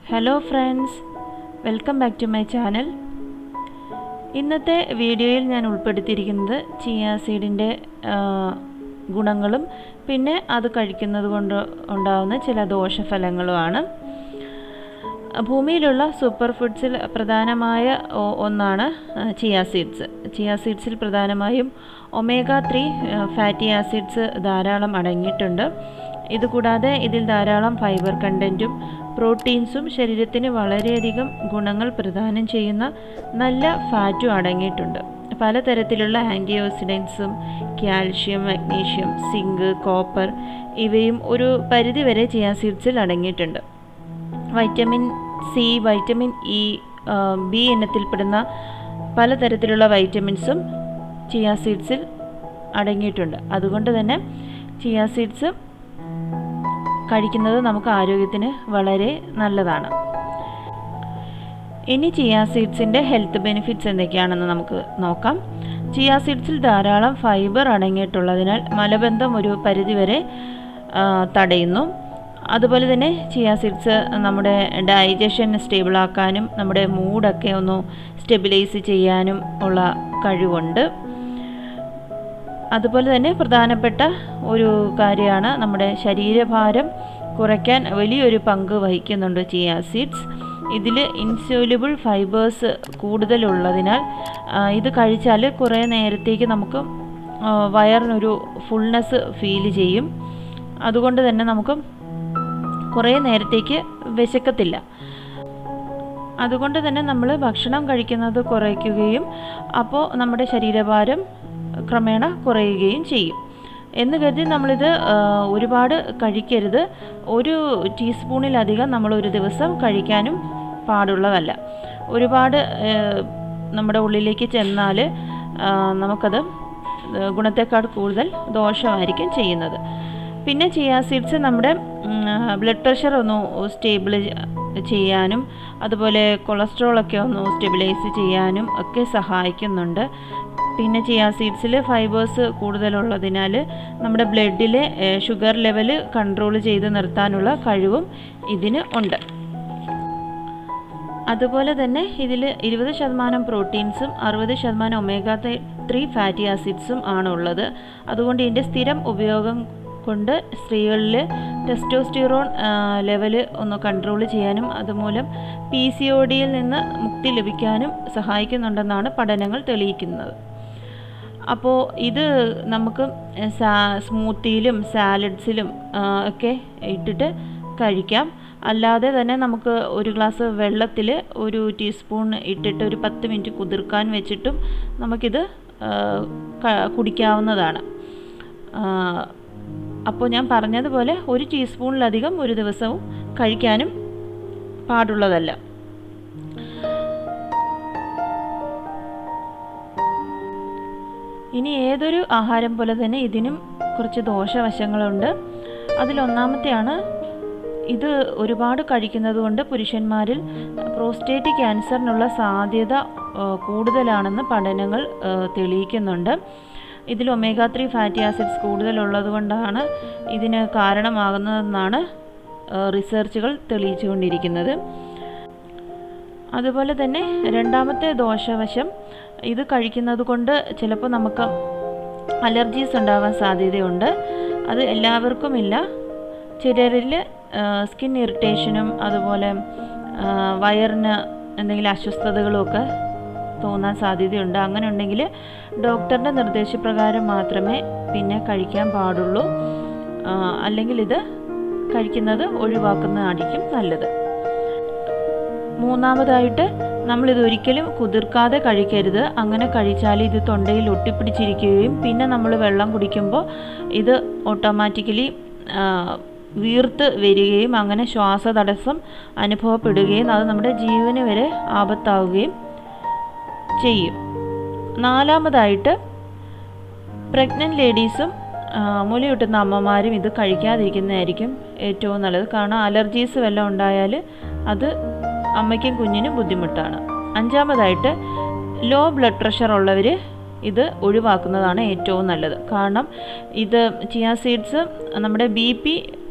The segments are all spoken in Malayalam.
hello friends welcome back to my channel ഇന്നത്തെ വീഡിയോയിൽ ഞാൻ ഉൾപ്പെടുത്തിയിരിക്കുന്നത് ചിയ സീഡിൻ്റെ ഗുണങ്ങളും പിന്നെ അത് കഴിക്കുന്നത് കൊണ്ട് ഉണ്ടാകുന്ന ചില ദോഷഫലങ്ങളുമാണ് ഭൂമിയിലുള്ള സൂപ്പർ ഫുഡ്സിൽ പ്രധാനമായ ഒ- ഒന്നാണ് ചിയ സീഡ്സ് ചിയ സീഡ്സിൽ പ്രധാനമായും ഒമേഗ ത്രീ ഫാറ്റി ആസിഡ്സ് ധാരാളം അടങ്ങിയിട്ടുണ്ട് ഇതുകൂടാതെ ഇതിൽ ധാരാളം ഫൈബർ കണ്ടൻറ്റും പ്രോട്ടീൻസും ശരീരത്തിന് വളരെയധികം ഗുണങ്ങൾ പ്രദാനം ചെയ്യുന്ന നല്ല ഫാറ്റും അടങ്ങിയിട്ടുണ്ട് പലതരത്തിലുള്ള ആൻറ്റി ഓക്സിഡൻസും കാൽഷ്യം മഗ്നീഷ്യം സിങ്ക് കോപ്പർ ഇവയും ഒരു പരിധിവരെ ചിയ സീഡ്സിൽ അടങ്ങിയിട്ടുണ്ട് വൈറ്റമിൻ സി വൈറ്റമിൻ ഇ ആ, ബി ഇനത്തിൽപ്പെടുന്ന പലതരത്തിലുള്ള വൈറ്റമിൻസും ചിയ സീഡ്സിൽ അടങ്ങിയിട്ടുണ്ട് അതുകൊണ്ട് തന്നെ ചിയ സീഡ്സ് കഴിക്കുന്നത് നമുക്ക് ആരോഗ്യത്തിന് വളരെ നല്ലതാണ് ഇനി ചിയ സീഡ്സിൻ്റെ ഹെൽത്ത് ബെനിഫിറ്റ്സ് എന്തൊക്കെയാണെന്ന് നമുക്ക് നോക്കാം ചിയ സീഡ്സിൽ ധാരാളം ഫൈബർ അടങ്ങിയിട്ടുള്ളതിനാൽ മലബന്ധം ഒരു പരിധിവരെ ആ, തടയുന്നു അതുപോലെ തന്നെ ചിയ സീഡ്സ് നമ്മുടെ ഡൈജഷൻ സ്റ്റേബിളാക്കാനും നമ്മുടെ മൂഡൊക്കെ ഒന്ന് സ്റ്റെബിലൈസ് ചെയ്യാനും ഉള്ള കഴിവുണ്ട് അതുപോലെ തന്നെ പ്രധാനപ്പെട്ട ഒരു കാര്യമാണ് നമ്മുടെ ശരീരഭാരം കുറയ്ക്കാൻ വലിയൊരു പങ്ക് വഹിക്കുന്നുണ്ട് ചിയ സീഡ്സ് ഇതിൽ ഇൻസ്യൂലബിൾ ഫൈബേഴ്സ് കൂടുതലുള്ളതിനാൽ ആ, ഇത് കഴിച്ചാൽ കുറേ നേരത്തേക്ക് നമുക്ക് ആ, വയറിനൊരു ഫുൾനെസ് ഫീൽ ചെയ്യും അതുകൊണ്ട് തന്നെ നമുക്ക് കുറേ നേരത്തേക്ക് വിശക്കത്തില്ല അതുകൊണ്ട് തന്നെ നമ്മൾ ഭക്ഷണം കഴിക്കുന്നത് കുറയ്ക്കുകയും അപ്പോൾ നമ്മുടെ ശരീരഭാരം ക്രമേണ കുറയുകയും ചെയ്യും എന്ന് കരുതി നമ്മളിത് ആ, ഒരുപാട് കഴിക്കരുത് ഒരു ടീസ്പൂണിലധികം നമ്മൾ ഒരു ദിവസം കഴിക്കാനും പാടുള്ളതല്ല ഒരുപാട് ആ, നമ്മുടെ ഉള്ളിലേക്ക് ചെന്നാൽ ആ, നമുക്കത് ഗുണത്തെക്കാൾ കൂടുതൽ ദോഷമായിരിക്കും ചെയ്യുന്നത് പിന്നെ ചിയ സീഡ്സ് നമ്മുടെ ബ്ലഡ് പ്രഷർ ഒന്ന് സ്റ്റേബിൾ ചെയ്യാനും അതുപോലെ കൊളസ്ട്രോളൊക്കെ ഒന്ന് സ്റ്റെബിലൈസ് ചെയ്യാനും ഒക്കെ സഹായിക്കുന്നുണ്ട് പിന്നെ ചിയ സീഡ്സിൽ ഫൈബേഴ്സ് കൂടുതലുള്ളതിനാൽ നമ്മുടെ ബ്ലഡിലെ ഷുഗർ ലെവൽ കൺട്രോൾ ചെയ്ത് നിർത്താനുള്ള കഴിവും ഇതിന് ഉണ്ട് അതുപോലെ തന്നെ ഇതിൽ ഇരുപത് ശതമാനം പ്രോട്ടീൻസും അറുപത് ശതമാനം ഒമേഗ ത്രീ ഫാറ്റി ആസിഡ്സും ആണ് ഉള്ളത് അതുകൊണ്ട് ഇതിൻ്റെ സ്ഥിരം ഉപയോഗം കൊണ്ട് സ്ത്രീകളിൽ ടെസ്റ്റോസ്റ്റിറോൺ ലെവൽ ഒന്ന് കൺട്രോൾ ചെയ്യാനും അതുമൂലം പി സി ഒ ഡിയിൽ നിന്ന് മുക്തി ലഭിക്കാനും സഹായിക്കുന്നുണ്ടെന്നാണ് പഠനങ്ങൾ തെളിയിക്കുന്നത് അപ്പോൾ ഇത് നമുക്ക് സാ സ്മൂത്തിയിലും സാലഡ്സിലും ഒക്കെ ഇട്ടിട്ട് കഴിക്കാം അല്ലാതെ തന്നെ നമുക്ക് ഒരു ഗ്ലാസ് വെള്ളത്തിൽ ഒരു ടീസ്പൂൺ ഇട്ടിട്ട് ഒരു പത്ത് മിനിറ്റ് കുതിർക്കാൻ വെച്ചിട്ടും നമുക്കിത് ആ, ക- കുടിക്കാവുന്നതാണ് ആ, അപ്പോൾ ഞാൻ പറഞ്ഞതുപോലെ ഒരു ടീസ്പൂണിലധികം ഒരു ദിവസവും കഴിക്കാനും പാടുള്ളതല്ല ഇനി ഏതൊരു ആഹാരം പോലെ തന്നെ ഇതിനും കുറച്ച് ദോഷവശങ്ങളുണ്ട് അതിലൊന്നാമത്തെയാണ് ഇത് ഒരുപാട് കഴിക്കുന്നത് കൊണ്ട് പുരുഷന്മാരിൽ പ്രോസ്റ്റേറ്റ് ക്യാൻസറിനുള്ള സാധ്യത ആ, കൂടുതലാണെന്ന് പഠനങ്ങൾ ആ, തെളിയിക്കുന്നുണ്ട് ഇതിൽ ഒമേഗ ത്രീ ഫാറ്റി ആസിഡ്സ് കൂടുതലുള്ളത് കൊണ്ടാണ് ഇതിന് കാരണമാകുന്നതെന്നാണ് ആ, റിസർച്ചുകൾ തെളിയിച്ചുകൊണ്ടിരിക്കുന്നത് അതുപോലെ തന്നെ രണ്ടാമത്തെ ദോഷവശം ഇത് കഴിക്കുന്നത് കൊണ്ട് ചിലപ്പോൾ നമുക്ക് അലർജീസ് ഉണ്ടാവാൻ സാധ്യതയുണ്ട് അത് എല്ലാവർക്കുമില്ല ചിലരിൽ സ്കിൻ ഇറിറ്റേഷനും അതുപോലെ ആ, വയറിന് എന്തെങ്കിലും അസ്വസ്ഥതകളും ഒക്കെ തോന്നാൻ സാധ്യതയുണ്ട് അങ്ങനെ ഉണ്ടെങ്കിൽ ഡോക്ടറുടെ നിർദ്ദേശപ്രകാരം മാത്രമേ പിന്നെ കഴിക്കാൻ പാടുള്ളൂ ആ, അല്ലെങ്കിൽ ഇത് കഴിക്കുന്നത് ഒഴിവാക്കുന്നതായിരിക്കും നല്ലത് മൂന്നാമതായിട്ട് നമ്മളിത് ഒരിക്കലും കുതിർക്കാതെ കഴിക്കരുത് അങ്ങനെ കഴിച്ചാൽ ഇത് തൊണ്ടയിൽ ഒട്ടിപ്പിടിച്ചിരിക്കുകയും പിന്നെ നമ്മൾ വെള്ളം കുടിക്കുമ്പോൾ ഇത് ഓട്ടോമാറ്റിക്കലി വീർത്ത് വരികയും അങ്ങനെ ശ്വാസതടസ്സം അനുഭവപ്പെടുകയും അത് നമ്മുടെ ജീവന് വരെ ആപത്താവുകയും ചെയ്യും നാലാമതായിട്ട് പ്രഗ്നൻ്റ് ലേഡീസും മുലയൂട്ടുന്ന അമ്മമാരും ഇത് കഴിക്കാതിരിക്കുന്നതായിരിക്കും ഏറ്റവും നല്ലത് കാരണം അലർജീസ് വല്ലതും ഉണ്ടായാൽ അത് അമ്മയ്ക്കും കുഞ്ഞിനും ബുദ്ധിമുട്ടാണ് അഞ്ചാമതായിട്ട് ലോ ബ്ലഡ് പ്രഷർ ഉള്ളവർ ഇത് ഒഴിവാക്കുന്നതാണ് ഏറ്റവും നല്ലത് കാരണം ഇത് ചിയ സീഡ്സ് നമ്മുടെ ബി പി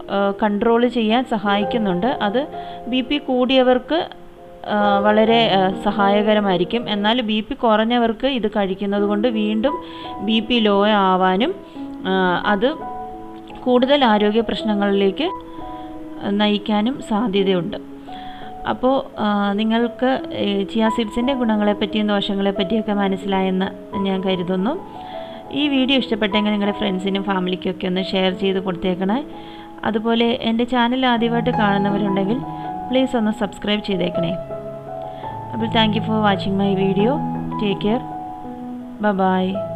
കൺട്രോൾ ചെയ്യാൻ സഹായിക്കുന്നുണ്ട് അത് ബി പി കൂടിയവർക്ക് ആ, വളരെ ആ, സഹായകരമായിരിക്കും എന്നാൽ ബി പി കുറഞ്ഞവർക്ക് ഇത് കഴിക്കുന്നത് കൊണ്ട് വീണ്ടും ബി പി ലോ ആവാനും ആ, അത് കൂടുതൽ ആരോഗ്യ പ്രശ്നങ്ങളിലേക്ക് നയിക്കാനും സാധ്യതയുണ്ട് അപ്പോൾ ആ, നിങ്ങൾക്ക് ചിയ സീഡ്സിൻ്റെ ഗുണങ്ങളെപ്പറ്റിയും ദോഷങ്ങളെപ്പറ്റിയൊക്കെ മനസ്സിലായെന്ന് ഞാൻ കരുതുന്നു ഈ വീഡിയോ ഇഷ്ടപ്പെട്ടെങ്കിൽ നിങ്ങളുടെ ഫ്രണ്ട്സിനും ഫാമിലിക്കും ഒക്കെ ഒന്ന് ഷെയർ ചെയ്ത് കൊടുത്തേക്കണേ അതുപോലെ എൻ്റെ ചാനൽ ആദ്യമായിട്ട് കാണുന്നവരുണ്ടെങ്കിൽ പ്ലീസ് ഒന്ന് സബ്സ്ക്രൈബ് ചെയ്തേക്കണേ അപ്പോൾ thank you for watching my video take care by